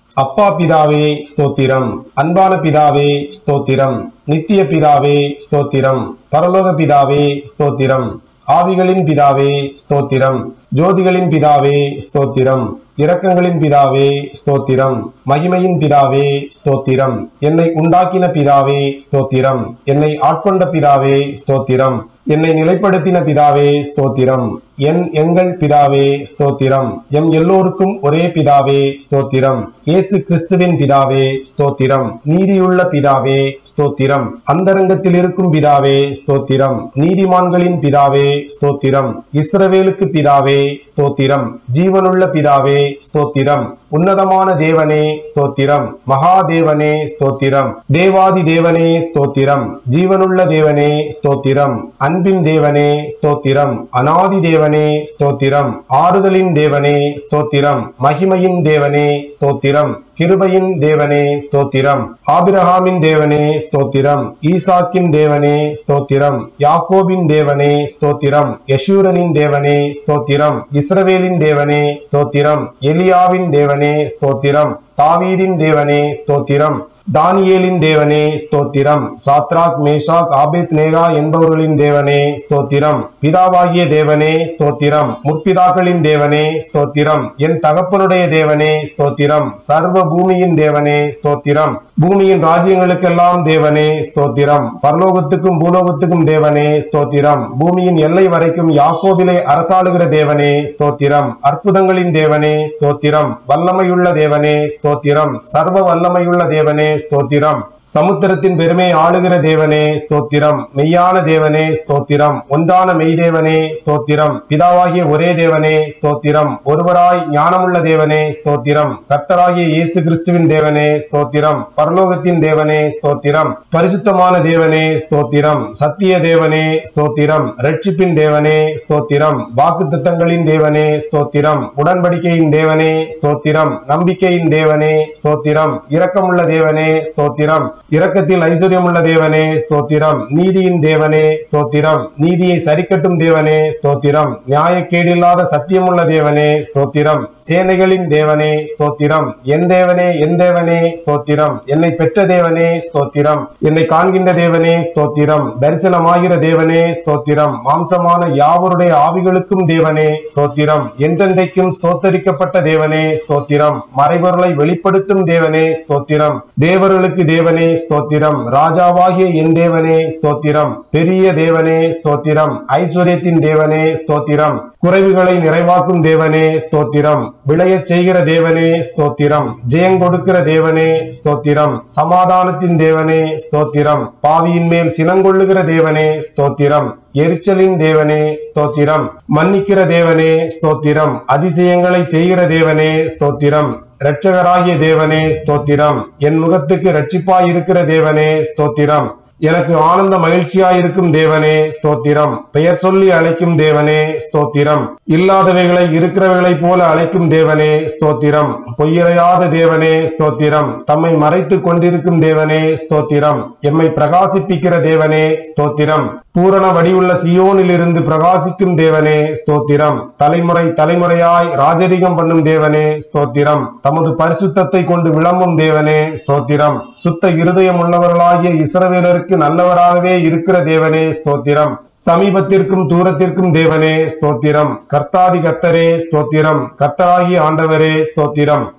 அப்பா பிதாவே ஸ்தோத்திரம் அன்பான பிதாவே ஸ்தோத்திரம் நித்திய பிதாவே ஸ்தோத்திரம் பரலோக பிதாவே ஸ்தோத்திரம் ஆவிகளின் பிதாவே ஸ்தோத்திரம் ஜோதிகளின் பிதாவே ஸ்தோத்திரம் இரக்கங்களின் பிதாவே ஸ்தோத்திரம் மகிமையின் பிதாவே ஸ்தோத்திரம் என்னை உண்டாக்கின பிதாவே ஸ்தோத்திரம் என்னை ஆட்கொண்ட பிதாவே ஸ்தோத்திரம் என்னை நிலைப்படுத்தின பிதாவே ஸ்தோத்திரம் என் எங்கள் பிதாவே ஸ்தோத்திரம் எம் எல்லோருக்கும் ஒரே பிதாவே ஸ்தோத்திரம் இயேசு கிறிஸ்துவின் பிதாவே ஸ்தோத்திரம் நீதியுள்ள பிதாவே ஸ்தோத்திரம் அந்தரங்கத்தில் இருக்கும் பிதாவே ஸ்தோத்திரம் நீதிமான்களின் பிதாவே ஸ்தோத்திரம் இஸ்ரவேலுக்கு பிதாவே ஸ்தோத்திரம் ஜீவனுள்ள பிதாவே ஸ்தோத்திரம் உன்னதமான தேவனே ஸ்தோத்திரம் மகாதேவனே ஸ்தோத்திரம் தேவாதி தேவனே ஸ்தோத்திரம் ஜீவனுள்ள தேவனே ஸ்தோத்திரம் அன்பின் தேவனே ஸ்தோத்திரம் அனாதி தேவனே ஸ்தோத்திரம் ஆறுதலின் தேவனே ஸ்தோத்திரம் மகிமையின் தேவனே ஸ்தோத்திரம் கிருபையின் தேவனே ஸ்தோத்திரம் ஆபிரகாமின் தேவனே ஸ்தோத்திரம் ஈசாக்கின் தேவனே ஸ்தோத்திரம் யாக்கோபின் தேவனே ஸ்தோத்திரம் யசூரனின் தேவனே ஸ்தோத்திரம் இஸ்ரவேலின் தேவனே ஸ்தோத்திரம் எலியாவின் தேவனே ஸ்தோத்திரம் தாவீதின் தேவனே ஸ்தோத்திரம் தானியேலின் தேவனே ஸ்தோத்திரம் சாத்ராக் மேஷாக் ஆபேத் நேகா என்பவர்களின் தேவனே ஸ்தோத்திரம் பிதாவாகிய தேவனே ஸ்தோத்திரம் முற்பிதாக்களின் தேவனே ஸ்தோத்திரம் என் தகப்பனுடைய தேவனே ஸ்தோத்திரம் சர்வ பூமியின் தேவனே ஸ்தோத்திரம் பூமியின் ராஜ்யங்களுக்கெல்லாம் தேவனே ஸ்தோத்திரம் பரலோகத்துக்கும் பூலோகத்துக்கும் தேவனே ஸ்தோத்திரம் பூமியின் எல்லை வரைக்கும் யாக்கோபிலே அரசாளுகிற தேவனே ஸ்தோத்திரம் அற்புதங்களின் தேவனே ஸ்தோத்திரம் வல்லமையுள்ள தேவனே ஸ்தோத்திரம் சர்வ வல்லமையுள்ள தேவனே ஸ்தோத்திரம் சமுத்திரத்தின் பெருமை ஆளுகிற தேவனே ஸ்தோத்திரம் மெய்யான தேவனே ஸ்தோத்திரம் ஒன்றான மெய்தேவனே ஸ்தோத்திரம் பிதாவாகிய ஒரே தேவனே ஸ்தோத்திரம் ஒருவராய் ஞானமுள்ள தேவனே ஸ்தோத்திரம் கர்த்தராகிய இயேசு கிறிஸ்துவின் தேவனே ஸ்தோத்திரம் பரலோகத்தின் தேவனே ஸ்தோத்திரம் பரிசுத்தமான தேவனே ஸ்தோத்திரம் சத்திய தேவனே ஸ்தோத்திரம் ரட்சிப்பின் தேவனே ஸ்தோத்திரம் வாக்கு தேவனே ஸ்தோத்திரம் உடன்படிக்கையின் தேவனே ஸ்தோத்திரம் நம்பிக்கையின் தேவனே ஸ்தோத்திரம் இரக்கமுள்ள தேவனே ஸ்தோத்திரம் இரக்கத்தில் ஐஸ்வர்யமுள்ள தேவனே ஸ்தோத்திரம் நீதியின் தேவனே ஸ்தோத்திரம் நீதியை சரிக்கட்டும் தேவனே ஸ்தோத்திரம் நியாயக்கேடில்லாத சத்தியமுள்ள தேவனே ஸ்தோத்திரம் சேனைகளின் தேவனே ஸ்தோத்திரம் என் தேவனே என் தேவனே ஸ்தோத்திரம் என்னை பெற்ற தேவனே ஸ்தோத்திரம் என்னை காண்கின்ற தேவனே ஸ்தோத்திரம் தரிசனமாகிற தேவனே ஸ்தோத்திரம் மாம்சமான யாவருடைய ஆவிகளுக்கும் தேவனே ஸ்தோத்திரம் என்றென்றைக்கும் ஸ்தோத்தரிக்கப்பட்ட தேவனே ஸ்தோத்திரம் மறைபொருளை வெளிப்படுத்தும் தேவனே ஸ்தோத்திரம் தேவர்களுக்கு தேவனே ஸ்தோத்திரம் ராஜாவாகிய என் தேவனே ஸ்தோத்திரம் பெரிய தேவனே ஸ்தோத்திரம் ஐஸ்வர்யத்தின் தேவனே ஸ்தோத்திரம் குறைவுகளை நிறைவாக்கும் தேவனே ஸ்தோத்திரம் விளையச் செய்கிற தேவனே ஸ்தோத்திரம் ஜெயங்கொடுக்கிற தேவனே ஸ்தோத்திரம் சமாதானத்தின் தேவனே ஸ்தோத்திரம் பாவியின் மேல் சினங்கொள்ளுகிற தேவனே ஸ்தோத்திரம் எரிச்சலின் தேவனே ஸ்தோத்திரம் மன்னிக்கிற தேவனே ஸ்தோத்திரம் அதிசயங்களை செய்கிற தேவனே ஸ்தோத்திரம் இரட்சகராகிய தேவனே ஸ்தோத்திரம் என் முகத்துக்கு இரட்சிப்பாய் இருக்கிற தேவனே ஸ்தோத்திரம் எனக்கு ஆனந்த மகிழ்ச்சியாயிருக்கும் தேவனே ஸ்தோத்திரம் பெயர் சொல்லி அழைக்கும் தேவனே ஸ்தோத்திரம் இல்லாதவைகளை இருக்கிறவைகளைப் போல அழைக்கும் தேவனே ஸ்தோத்திரம் பொய்யறையாத தேவனே ஸ்தோத்திரம் தம்மை மறைத்துக் கொண்டிருக்கும் தேவனே ஸ்தோத்திரம் எம்மை பிரகாசிப்பிக்கிற தேவனே ஸ்தோத்திரம் பூரண வடிவுள்ள சியோனிலிருந்து பிரகாசிக்கும் தேவனே ஸ்தோத்திரம் தலைமுறை தலைமுறையாய் ராஜரிகம் பண்ணும் தேவனே ஸ்தோத்திரம் தமது பரிசுத்தத்தை கொண்டு விளம்பும் தேவனே ஸ்தோத்திரம் சுத்த இருதயம் உள்ளவர்களாகிய இஸ்ரவேலருக்கு நல்லவராகவே இருக்கிற தேவனே ஸ்தோத்திரம் சமீபத்திற்கும் தூரத்திற்கும் தேவனே ஸ்தோத்திரம் கர்த்தாதி கர்த்தரே ஸ்தோத்திரம் கர்த்தராகிய ஆண்டவரே ஸ்தோத்திரம்